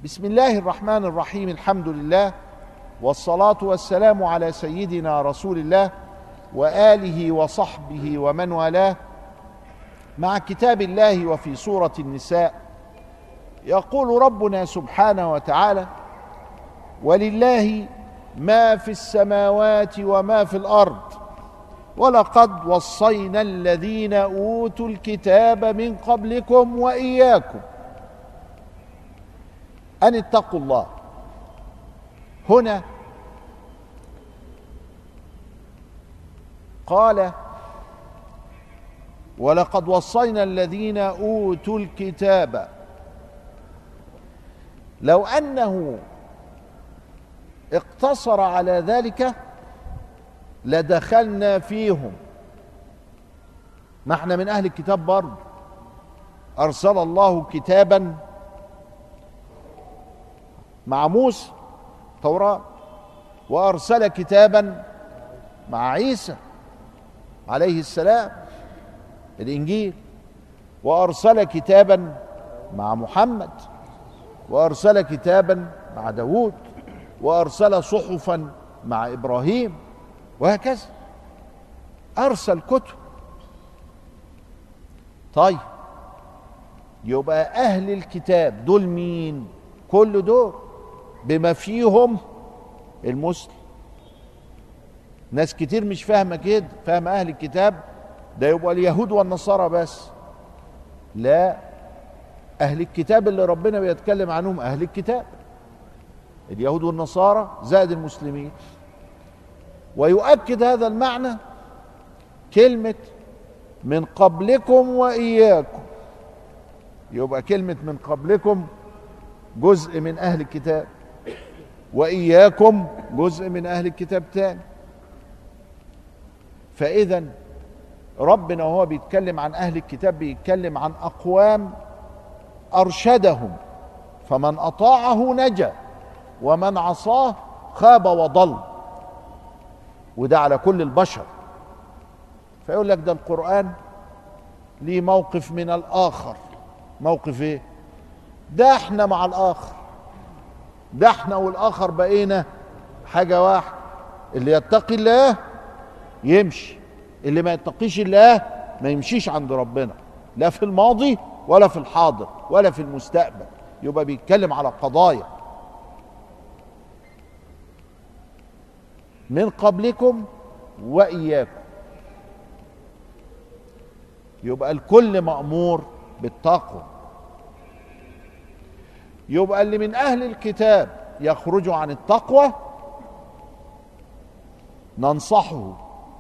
بسم الله الرحمن الرحيم الحمد لله والصلاه والسلام على سيدنا رسول الله واله وصحبه ومن والاه مع كتاب الله وفي سوره النساء يقول ربنا سبحانه وتعالى ولله ما في السماوات وما في الارض ولقد وصينا الذين اوتوا الكتاب من قبلكم واياكم ان اتقوا الله هنا قال ولقد وصينا الذين اوتوا الكتاب لو انه اقتصر على ذلك لدخلنا فيهم ما احنا من اهل الكتاب برضه ارسل الله كتابا مع موسى توراة وارسل كتابا مع عيسى عليه السلام الانجيل وارسل كتابا مع محمد وارسل كتابا مع داوود وارسل صحفا مع ابراهيم وهكذا ارسل كتب طيب يبقى اهل الكتاب دول مين كل دول بما فيهم المسلم ناس كتير مش فاهمه كده فاهمه اهل الكتاب ده يبقى اليهود والنصارى بس لا اهل الكتاب اللي ربنا بيتكلم عنهم اهل الكتاب اليهود والنصارى زائد المسلمين ويؤكد هذا المعنى كلمة من قبلكم وإياكم يبقى كلمة من قبلكم جزء من أهل الكتاب وإياكم جزء من أهل الكتاب تاني فإذا ربنا وهو بيتكلم عن أهل الكتاب بيتكلم عن أقوام أرشدهم فمن أطاعه نجا ومن عصاه خاب وضل وده على كل البشر فيقول لك ده القرآن ليه موقف من الآخر موقف ايه ده احنا مع الآخر ده احنا والآخر بقينا حاجة واحدة اللي يتقي الله يمشي اللي ما يتقيش الله ما يمشيش عند ربنا لا في الماضي ولا في الحاضر ولا في المستقبل يبقى بيتكلم على قضايا من قبلكم واياكم يبقى الكل مامور بالتقوى يبقى اللي من اهل الكتاب يخرجوا عن التقوى ننصحه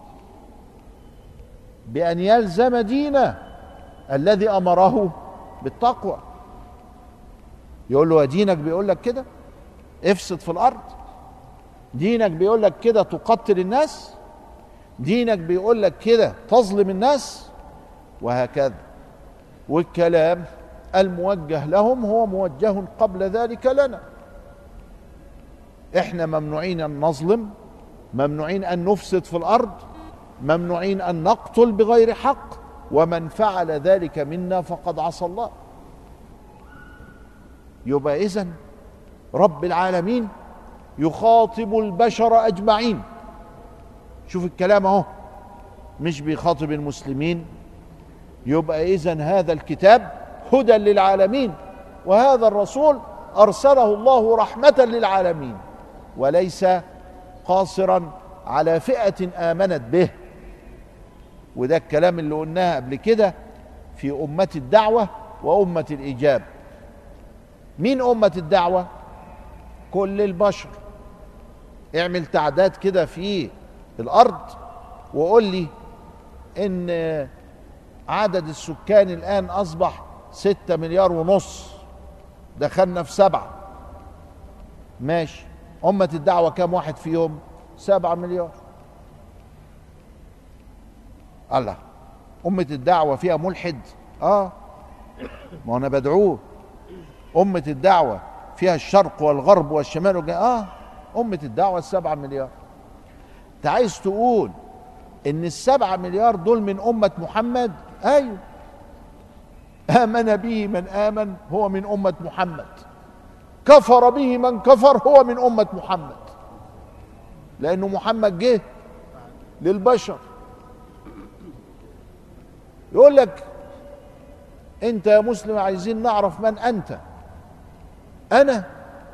بان يلزم دينه الذي امره بالتقوى يقول له دينك بيقول لك كده افسد في الارض دينك بيقول لك كده تقتل الناس دينك بيقول لك كده تظلم الناس وهكذا والكلام الموجه لهم هو موجه قبل ذلك لنا احنا ممنوعين ان نظلم ممنوعين ان نفسد في الارض ممنوعين ان نقتل بغير حق ومن فعل ذلك منا فقد عصى الله يبقى اذن رب العالمين يخاطب البشر اجمعين شوف الكلام اهو مش بيخاطب المسلمين يبقى اذا هذا الكتاب هدى للعالمين وهذا الرسول ارسله الله رحمه للعالمين وليس قاصرا على فئه امنت به وده الكلام اللي قلناه قبل كده في امه الدعوه وامه الاجاب مين امه الدعوه كل البشر اعمل تعداد كده في الارض وقول لي ان عدد السكان الان اصبح ستة مليار ونص دخلنا في سبعة ماشي أمة الدعوة كم واحد فيهم سبعة مليار الله أمة الدعوة فيها ملحد اه ما أنا بدعوه أمة الدعوة فيها الشرق والغرب والشمال والجنوب اه أمة الدعوة السبعة مليار أنت عايز تقول إن السبعة مليار دول من أمة محمد أيوه آمن به من آمن هو من أمة محمد كفر به من كفر هو من أمة محمد لأنه محمد جه للبشر يقول لك انت يا مسلم عايزين نعرف من انت انا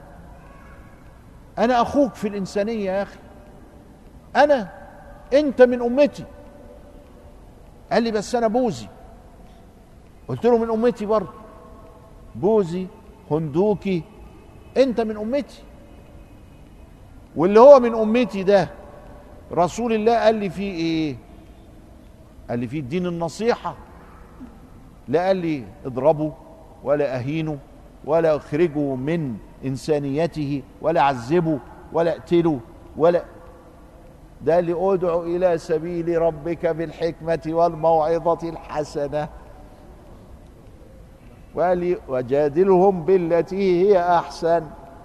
انا اخوك في الانسانيه يا اخي انا انت من امتي قال لي بس انا بوزي قلت له من امتي برضه بوزي هندوكي انت من امتي واللي هو من امتي ده رسول الله قال لي فيه ايه قال لي فيه الدين النصيحه لا قال لي اضربه ولا اهينه ولا اخرجه من انسانيته ولا اعذبه ولا اقتله ولا ده قال لي ادعو الى سبيل ربك بالحكمه والموعظه الحسنه وقال لي وجادلهم بالتي هي احسن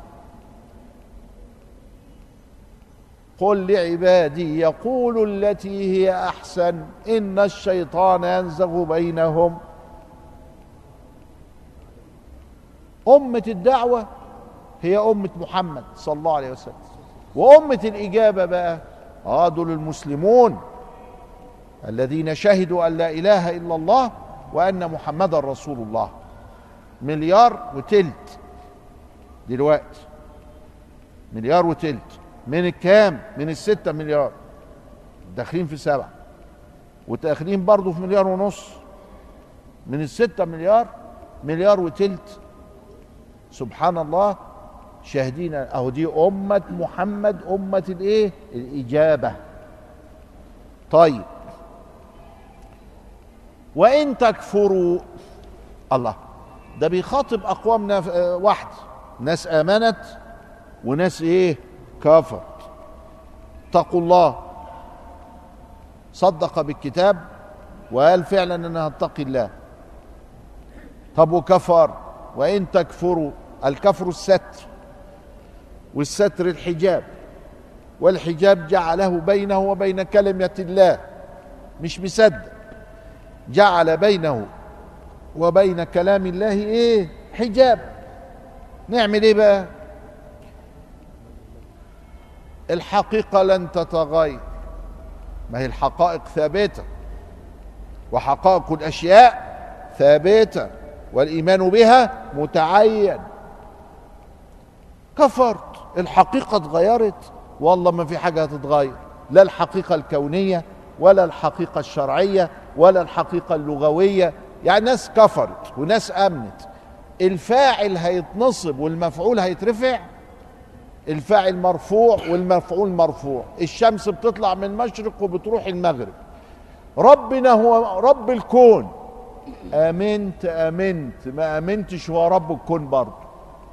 قل لعبادي يقولوا التي هي احسن ان الشيطان ينزغ بينهم امه الدعوه هي امه محمد صلى الله عليه وسلم وامه الاجابه بقى اه دول المسلمون الذين شهدوا ان لا اله الا الله وان محمدا رسول الله مليار وتلت دلوقتي مليار وتلت من الكام من الستة مليار داخلين في سبعة وتاخرين برضو في مليار ونص من الستة مليار مليار وتلت سبحان الله شاهدين اهو دي أمة محمد أمة الايه الإجابة طيب وإن تكفروا الله ده بيخاطب أقوام نف... آه، واحد ناس آمنت وناس ايه كفرت اتقوا الله صدق بالكتاب وقال فعلا انا هتقي الله طب وكفر وان تكفروا الكفر الستر والستر الحجاب والحجاب جعله بينه وبين كلمة الله مش مصدق جعل بينه وبين كلام الله ايه حجاب نعمل ايه بقى الحقيقة لن تتغير ما هي الحقائق ثابتة وحقائق الأشياء ثابتة والإيمان بها متعين كفرت الحقيقة اتغيرت والله ما في حاجة هتتغير لا الحقيقة الكونية ولا الحقيقة الشرعية ولا الحقيقة اللغوية يعني ناس كفرت وناس أمنت الفاعل هيتنصب والمفعول هيترفع الفاعل مرفوع والمفعول مرفوع الشمس بتطلع من المشرق وبتروح المغرب ربنا هو رب الكون امنت امنت ما امنتش هو رب الكون برضه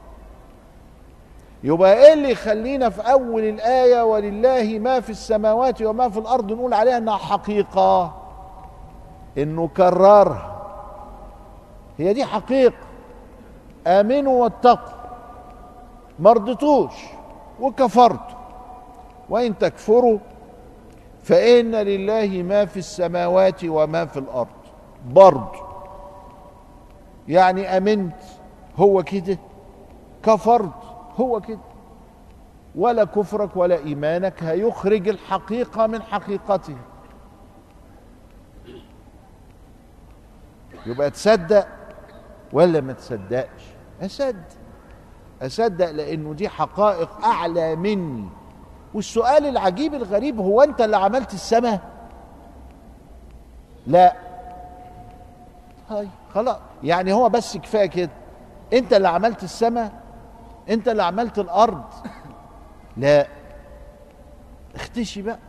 يبقى ايه اللي يخلينا في اول الايه ولله ما في السماوات وما في الارض نقول عليها انها حقيقه انه كررها هي دي حقيقه امنوا واتقوا ما رضيتوش وكفرتم وان تكفروا فان لله ما في السماوات وما في الارض برضه يعني امنت هو كده كفرت هو كده ولا كفرك ولا ايمانك هيخرج الحقيقه من حقيقتها يبقى تصدق ولا ما تصدقش اصدق اصدق لانه دي حقائق اعلى مني والسؤال العجيب الغريب هو انت اللي عملت السماء لا هاي خلاص يعني هو بس كفايه كده انت اللي عملت السماء انت اللي عملت الارض لا اختشي بقى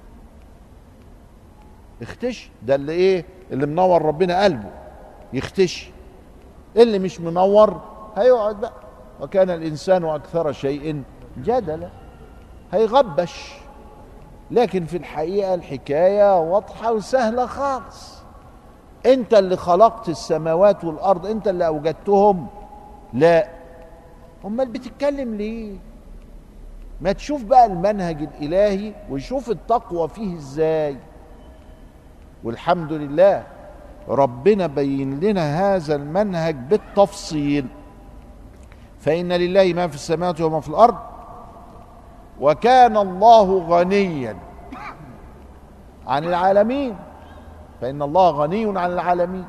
اختشي ده اللي ايه اللي منور ربنا قلبه يختشي اللي مش منور هيقعد بقى وكان الانسان اكثر شيء جدلا هيغبش لكن في الحقيقه الحكايه واضحه وسهله خالص انت اللي خلقت السماوات والارض انت اللي اوجدتهم لا امال بتتكلم ليه ما تشوف بقى المنهج الالهي وشوف التقوى فيه ازاي والحمد لله ربنا بين لنا هذا المنهج بالتفصيل فإن لله ما في السماوات وما في الأرض وكان الله غنيا عن العالمين فإن الله غني عن العالمين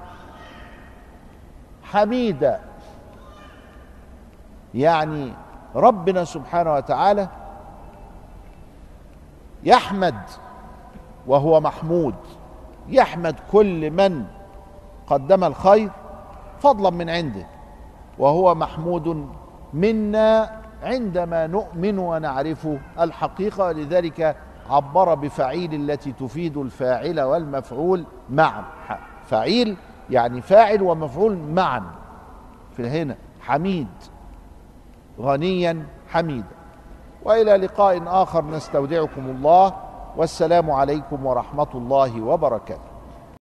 حميدا يعني ربنا سبحانه وتعالى يحمد وهو محمود يحمد كل من قدم الخير فضلا من عنده وهو محمود منا عندما نؤمن ونعرف الحقيقه لذلك عبر بفعيل التي تفيد الفاعل والمفعول معا فعيل يعني فاعل ومفعول معا في هنا حميد غنيا حميدا والى لقاء اخر نستودعكم الله والسلام عليكم ورحمه الله وبركاته